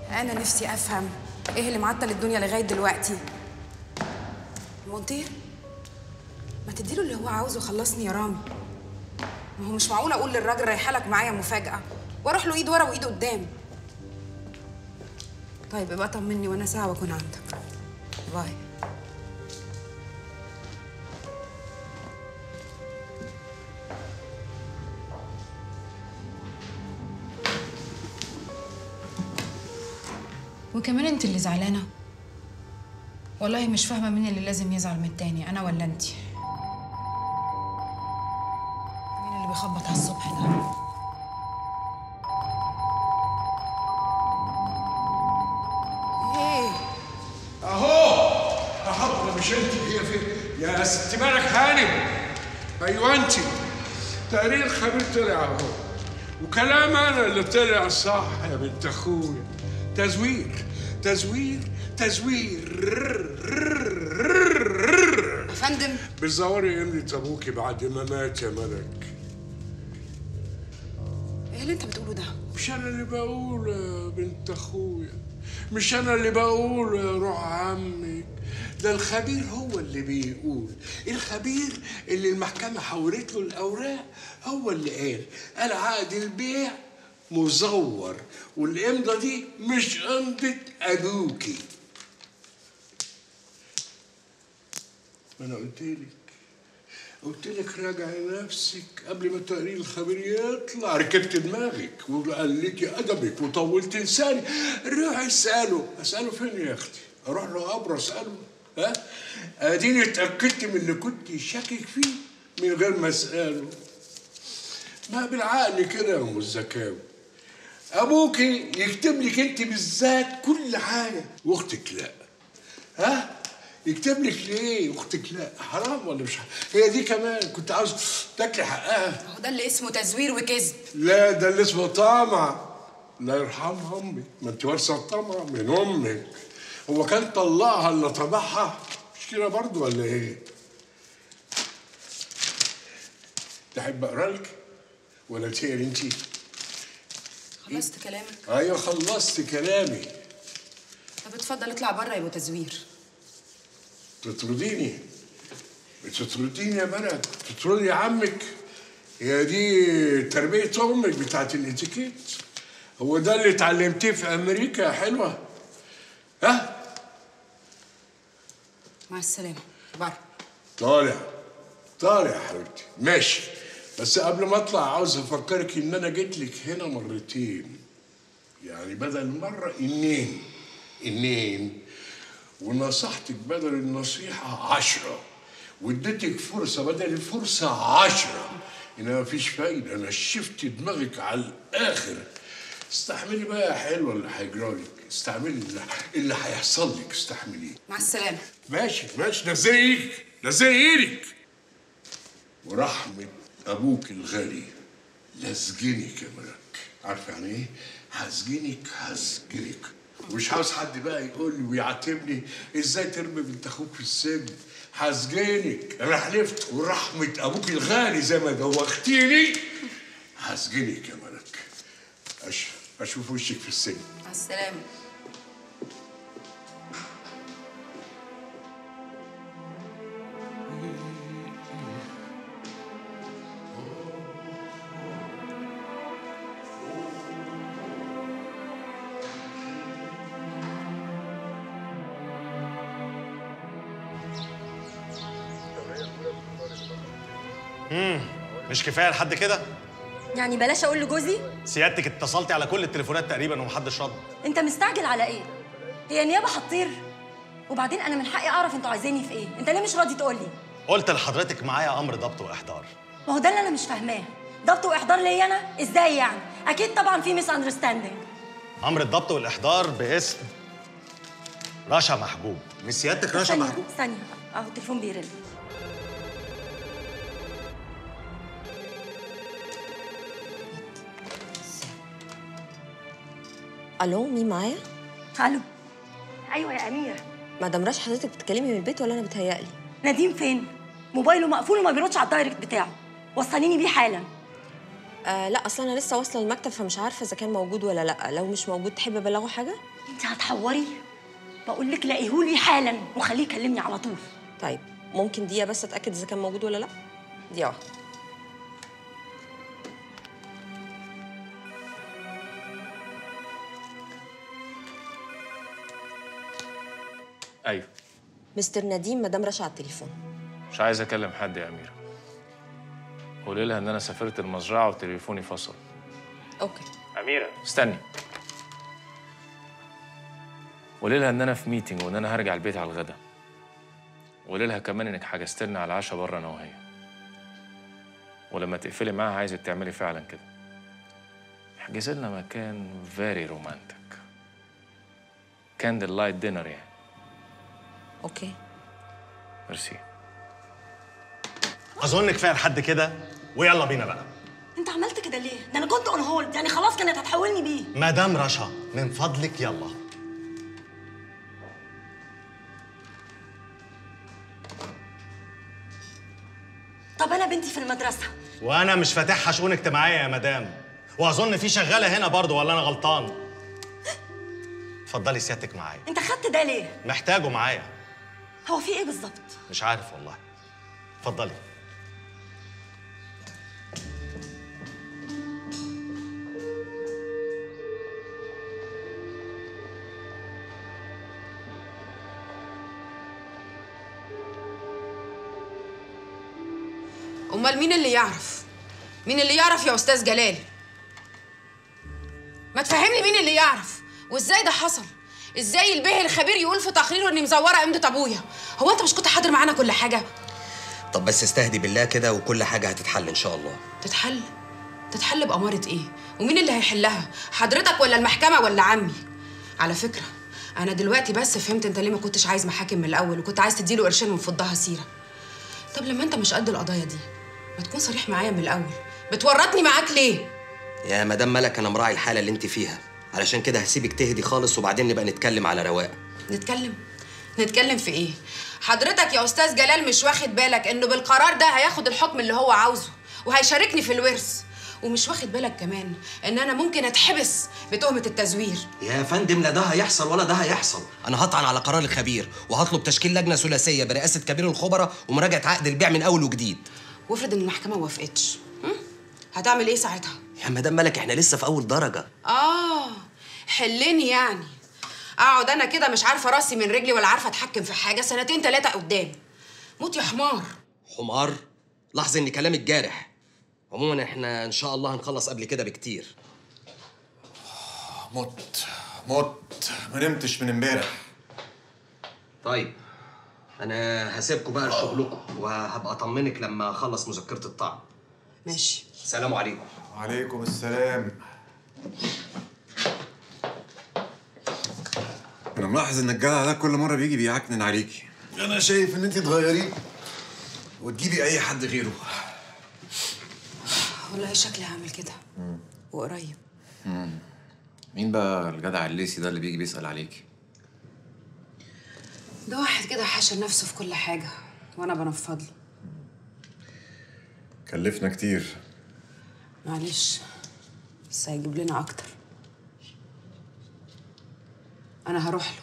انا نفسي افهم ايه اللي معطل الدنيا لغايه دلوقتي مونتير ما تديله اللي هو عاوزه خلصني يا رامي ما هو مش معقول اقول للراجل رايحه لك معايا مفاجاه واروح له ايد ورا وايد قدام طيب ابقى طمني وانا ساعه واكون عندك باي وكمان انت اللي زعلانه والله مش فاهمه مين اللي لازم يزعل من التاني انا ولا انت مين اللي بيخبط على الصبح ده ايه اهو اهو مش انت هي فين يا ست مالك هانم ايوه انت تقرير الخبير طلع اهو وكلام انا اللي طلع صح يا بنت اخويا تزوير تزوير تزوير يا فندم بتزوري قيمة ابوكي بعد ما مات يا ملك ايه اللي انت بتقوله ده مش انا اللي بقول يا بنت اخويا مش انا اللي بقول يا روح عمك ده الخبير هو اللي بيقول الخبير اللي المحكمة حولت له الأوراق هو اللي قال قال عقد البيع مزور والإمضة دي مش إمضة أبوكي ما أنا قلت لك قلت لك راجعي نفسك قبل ما تقرير الخبير يطلع ركبت دماغك وقلتي ادبك وطولت لساني روحي اساله اساله فين يا اختي اروح له قبر اساله ها اديني اتاكدت من اللي كنت شاكك فيه من غير ما اساله ما بالعقل كده يا ام الزكاوي ابوكي يكتب لك انت بالذات كل حاجه واختك لا ها يكتب لك ليه اختك لا حرام ولا مش حرام هي دي كمان كنت عاوز تاكلي حقها هو ده اللي اسمه تزوير وكذب لا ده اللي اسمه طمع لا يرحمها امك ما انت وارثه الطمع من امك هو كان طلعها اللي طبعها مش كده برضه ولا ايه؟ تحب اقرا لك ولا تقري انت؟ خلصت كلامك ايوه خلصت كلامي طب اتفضل اطلع بره يبقى تزوير تطرديني بتطرديني يا ملك تطردي عمك هي دي تربية أمك بتاعت الاتيكيت هو ده اللي اتعلمتيه في أمريكا يا حلوة ها مع السلامه بره طالع طالع يا حبيبتي ماشي بس قبل ما اطلع عاوز افكرك ان انا جيت لك هنا مرتين يعني بدل مره انين انين ونصحتك بدل النصيحه عشرة واديتك فرصه بدل الفرصه عشرة انما مفيش فايده انا شفت دماغك على الاخر استحملي بقى يا حلوه اللي هيجرالك استحملي اللي, اللي هيحصل لك استحمليه مع السلامه ماشي ماشي نزلي ايدك نزلي ايدك ورحمة أبوك الغالي لازجنك يا ملك عارفة يعني إيه؟ هسجنك هسجنك ومش عاوز حد بقى يقول لي ويعاتبني ازاي ترمي بنت اخوك في السجن هسجنك انا حلفت ورحمة ابوك الغالي زي ما دوختيني هسجنك يا ملك أش... اشوف وشك في السجن مع السلامه مش كفايه لحد كده يعني بلاش اقول لجوزي سيادتك اتصلتي على كل التليفونات تقريبا ومحدش رد انت مستعجل على ايه هي النيابه هتطير وبعدين انا من حقي اعرف انتوا عايزيني في ايه انت ليه مش راضي تقول لي قلت لحضرتك معايا امر ضبط واحضار ما هو ده اللي انا مش فاهماه ضبط واحضار ليا انا ازاي يعني اكيد طبعا في ميس اندرستاندينج امر الضبط والاحضار باسم رشا محجوب مش سيادتك رشا ثانيه محجوب ثانيه اهو التليفون بيرن الو مين معايا الو ايوه يا امير مدام رش حضرتك بتتكلمي من البيت ولا انا بتهيألي نديم فين موبايله مقفول وما بيردش على الدايركت بتاعه وصليني بيه حالا آه لا اصلا انا لسه واصله المكتب فمش عارفه اذا كان موجود ولا لا لو مش موجود تحب ابلغه حاجه انت هتحوري بقول لك لاقيهولي حالا وخليه يكلمني على طول طيب ممكن دقيقه بس اتاكد اذا كان موجود ولا لا دقيقه واحده ايوه مستر نديم مدام رشا على التليفون مش عايز اكلم حد يا اميره قولي لها ان انا سافرت المزرعه وتليفوني فصل اوكي اميره استني قولي لها ان انا في ميتنج وان انا هرجع البيت على الغدا قولي لها كمان انك حجزت لنا على العشاء بره انا وهي ولما تقفلي معاها عايزك تعملي فعلا كده احجزي لنا مكان فيري رومانتك كاندل لايت دينر يعني اوكي ميرسي اظن كفايه لحد كده ويلا بينا بقى انت عملت كده ليه ده انا كنت اون هولد يعني خلاص كانت هتحولني بيه مدام رشا من فضلك يلا طب انا بنتي في المدرسه وانا مش فاتحها شؤون اجتماعيه يا مدام واظن في شغاله هنا برضه ولا انا غلطان اتفضلي سيادتك معايا انت خدت ده ليه محتاجه معايا هو في ايه بالظبط مش عارف والله اتفضلي امال مين اللي يعرف مين اللي يعرف يا استاذ جلال ما تفهمني مين اللي يعرف وازاي ده حصل ازاي البيه الخبير يقول في تقريره اني مزوره قيمه ابويا هو انت مش كنت حاضر معانا كل حاجه طب بس استهدي بالله كده وكل حاجة هتتحل إن شاء الله تتحل تتحل بأمارة ايه ومين اللي هيحلها حضرتك ولا المحكمة ولا عمي على فكرة أنا دلوقتي بس فهمت أنت ليه ما كنتش عايز محاكم من الأول وكنت عايز تديله قرشين ونفضها سيرة طب لما أنت مش قد القضايا دي ما تكون صريح معايا من الأول بتورطني معاك ليه يا مدام ملك أنا مراعي الحالة اللي أنت فيها علشان كده هسيبك تهدي خالص وبعدين نبقى نتكلم على رواق نتكلم نتكلم في ايه حضرتك يا استاذ جلال مش واخد بالك انه بالقرار ده هياخد الحكم اللي هو عاوزه وهيشاركني في الورث ومش واخد بالك كمان ان انا ممكن اتحبس بتهمه التزوير يا فندم لا ده هيحصل ولا ده هيحصل أنا هطعن على قرار الخبير وهطلب تشكيل لجنة ثلاثية برئاسة كبير الخبراء ومراجعة عقد البيع من أول وجديد وافرض ان المحكمه ما وافقتش هم؟ هتعمل ايه ساعتها يا مدام ملك إحنا لسه في أول درجة اه حلني يعني اقعد انا كده مش عارفه راسي من رجلي ولا عارفه اتحكم في حاجه سنتين ثلاثه قدام موت يا حمار حمار لاحظ إن كلامك جارح عموما إحنا إن شاء الله هنخلص قبل كده بكتير مت مت ما نمتش من امبارح طيب أنا هسيبكم بقى لشغلكم وهبقى أطمنك لما أخلص مذكرة الطعن ماشي سلام عليكم وعليكم السلام انا ملاحظ ان الجدع ده كل مره بيجي بيعكنن عليكي انا شايف ان انت تغيريه وتجيبي اي حد غيره والله شكلي هعمل كده وقريب مين بقى الجدع الليسي ده اللي بيجي بيسأل عليكي ده واحد كده حاشر نفسه في كل حاجه وانا بنفض له كلفنا كتير معلش بس هيجيب لنا اكتر انا هروح له